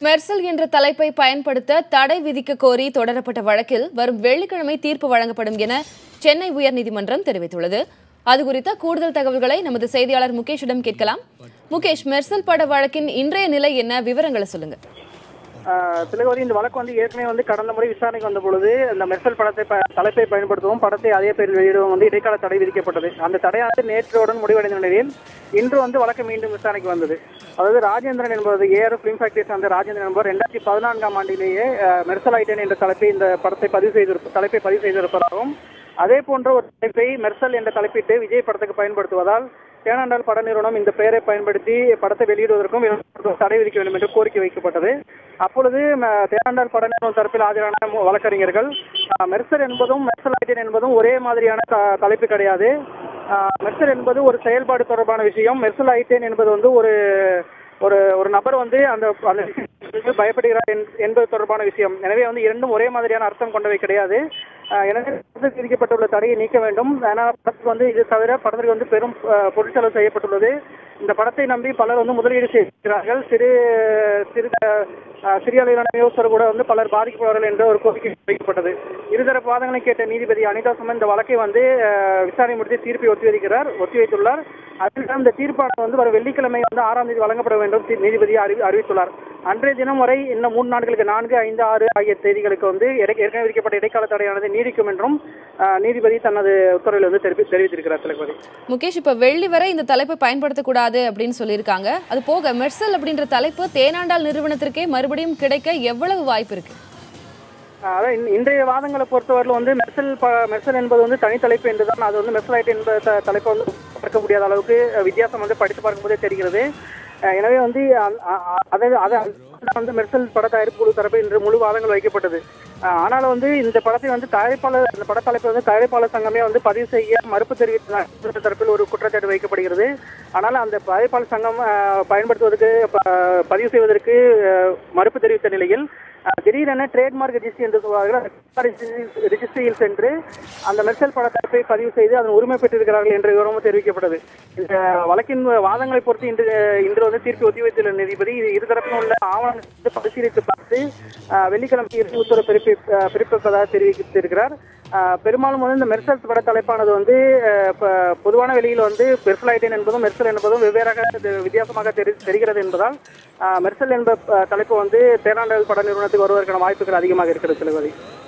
மெர்சல் என்ற தலைப்பை பயன்படுத்த தடை விதிக்க கோரி தொடரப்பட்ட வழக்கில் வரும் வெள்ளிக்கிழமை தீர்ப்பு வழங்கப்படும் என சென்னை உயர்நீதிமன்றம் தெரிவித்துள்ளது அது குறித்த கூடுதல் தகவல்களை நமது செய்தியாளர் முகேஷிடம் கேட்கலாம் முகேஷ் மெர்சல் பட வழக்கின் இன்றைய நிலை என்ன விவரங்களை சொல்லுங்க ஆஹ் திலகவதி இந்த வழக்கு வந்து ஏற்கனவே வந்து கடந்த முறை விசாரணைக்கு வந்த பொழுது இந்த மெர்சல் படத்தை ப- தலைப்பை பயன்படுத்தவும் படத்தை அதே பேரில் வெளியிடவும் வந்து இடைக்கால தடை விதிக்கப்பட்டது அந்த தடையானது நேற்றுடன் முடிவடைந்த நிலையில் இன்று வந்து வழக்கு மீண்டும் விசாரணைக்கு வந்தது அதாவது ராஜேந்திரன் என்பது ஏஆர் பிலிம் ஃபேக்டரி சார்ந்த ராஜேந்திரன் என்பவர் ரெண்டாயிரத்தி பதினான்காம் ஆண்டிலேயே ஆஹ், மெர்சல் ஐட்டன் என்ற தலைப்பை இந்த படத்தை பதிவு செய்திருப்ப தலைப்பை பதிவு செய்திருப்பதாகவும் அதே போன்ற ஒரு தலைப்பை மெர்சல் என்ற தலைப்பிட்டு விஜய் படத்துக்கு பயன்படுத்துவதால் தேனாண்டால் பட நிறுவனம் இந்த பெயரை பயன்படுத்தி படத்தை வெளியிடுவதற்கும் விளம்பரத்திற்கும் தடை விதிக்க வேண்டும் என்று கோரிக்கை வைக்கப்பட்டது அப்பொழுது ம, தேனாண்டால் பட நிறுவனம் தரப்பில் ஆஜரான மு- வழக்கறிஞர்கள் அஹ், மெர்சல் என்பதும் மெர்சல் ஐட்டன் என்பதும் ஒரே மாதிரியான த- தலைப்பு கிடையாது அஹ், மெர்சல் என்பது ஒரு செயல்பாடு தொடர்பான விஷயம் மெர்சல் ஐட்டன் என்பது வந்து ஒரு ஒரு ஒரு நபர் வந்து அந்த அந்த விஷயத்துக்கு பயப்படுகிறார் என்- என்பது தொடர்பான விஷயம் எனவே வந்து இரண்டும் ஒரே மாதிரியான அர்த்தம் கொண்டவை கிடையாது அஹ் எனவே படத்துக்கு விதிக்கப்பட்டுள்ள தடையை நீக்க வேண்டும் ஏன்னா படத்துக்கு வந்து இது தவிர படத்திற்கு வந்து பெரும் அஹ், பொருட்செலவு செய்யப்பட்டுள்ளது இந்த படத்தை நம்பி பலர் வந்து முதலீடு செய்கிறார்கள் சிறு சிறு அஹ், சிறிய அளவிலான விவசாயிகள் கூட வந்து பலர் பாதிக்கப்படுவார்கள் என்ற ஒரு கோரிக்கை வைக்கப்பட்டது இருதரப்பு வாதங்களை கேட்ட நீதிபதி அனிதா சுமன் இந்த வழக்கை வந்து அஹ், விசாரணை முடித்து தீர்ப்பை ஒத்திவைக்கிறார் ஒத்திவைத்துள்ளார் அதில் இந்த தீர்ப்பானது வந்து வரும் வெள்ளிக்கிழமை வந்து ஆறாம் தேதி வழங்கப்பட வேண்டும் தி- நீதிபதி அறிவி அறிவித்துள்ளார் அன்றைய தினம் வரை இன்னும் மூன்று நாட்களுக்கு நான்கு ஐந்து ஆறு ஆகிய தேதிகளுக்கு வந்து இடை- ஏற்கனவே விதிக்கப்பட்ட இடைக்கால தடையானது நீடிக்கும் என்றும் அஹ், நீதிபதி தனது உத்தரவில் வந்து தெரிவி தெரிவித்திருக்கிறார் தளபதி முகேஷ் இப்ப வெள்ளி வரை இந்த தலைப்பை பயன்படுத்தக்கூடாது அப்படின்னு சொல்லியிருக்காங்க அது போக மெர்சல் அப்படின்ற தலைப்பு தேனாண்டால் நிறுவனத்திற்கே மறுபடியும் கிடைக்க எவ்வளவு வாய்ப்பு இருக்கு அஹ், அதான் இந்த- இன்றைய வாதங்களை பொறுத்தவரையில் வந்து மெர்சல் ப- மெர்சல் என்பது வந்து தனி தலைப்பு என்றுதான் அது வந்து மெர்சலைட் என்ப த- தலைப்பை வந்து பார்க்க முடியாத அளவுக்கு அஹ், வித்தியாசம் வந்து படித்து பார்க்கும்போதே தெரிகிறது அஹ், எனவே வந்து அ- அ- அ- அதாவது அது அது வந்து மெர்சல் பட தயாரிப்பு குழு தரப்பு இன்று முழு வாதங்கள் வைக்கப்பட்டது அஹ், ஆனாலும் வந்து இந்த படத்தை வந்து தயாரிப்பாளர் இந்த பட தலைப்பை வந்து தயாரிப்பாளர் சங்கமே வந்து பதிவு செய்ய மறுப்பு தெரிவித்த தரப்பில் ஒரு குற்றச்சாட்டு வைக்கப்படுகிறது ஆனால் அந்த தயாரிப்பாளர் சங்கம் அஹ், பயன்படுத்துவதற்கு ப- பதிவு செய்வதற்கு அஹ், மறுப்பு தெரிவித்த நிலையில் அஹ், திடீரென ட்ரேட்மார்க் ரெஜிஸ்ட்ரி என்று சொல்வார்கள் ரிஜிஸ்ட்ரியில் சென்று அந்த மெர்சல் பட தரப்பை பதிவு செய்து அதன் உரிமை பெற்றிருக்கிறார்கள் என்ற விவரமும் தெரிவிக்கப்பட்டது இந்த வழக்கின் வாதங்களை பொறுத்து இன்று இன்று வந்து தீர்ப்பு ஒத்திவைத்துள்ள நீதிபதி இது இருதரப்பிலும் உள்ள ஆவணங்களை பரிசீலித்து பார்த்து அஹ், வெள்ளிக்கிழமை இறுதி உத்தரவு பிறப்பி அஹ், பிறப்பிப்பதாக தெரிவித்திருக்கிறார் அஹ், பெரும்பாலும் வந்து இந்த மெர்சல் பட தலைப்பானது வந்து அஹ், ப- பொதுவான வெளியில் வந்து மெர்சல் ஐட்டன் என்பதும் மெர்சல் என்பதும் வெவ்வேறாக இது வித்தியாசமாக தெரி தெரிகிறது என்பதால் அஹ், மெர்சல் என்ப அஹ், தலைப்பு வந்து தேனாண்டல் பட நிறுவனத்துக்கு வருவதற்கான வாய்ப்புகள் அதிகமாக இருக்கிறது செல்வதி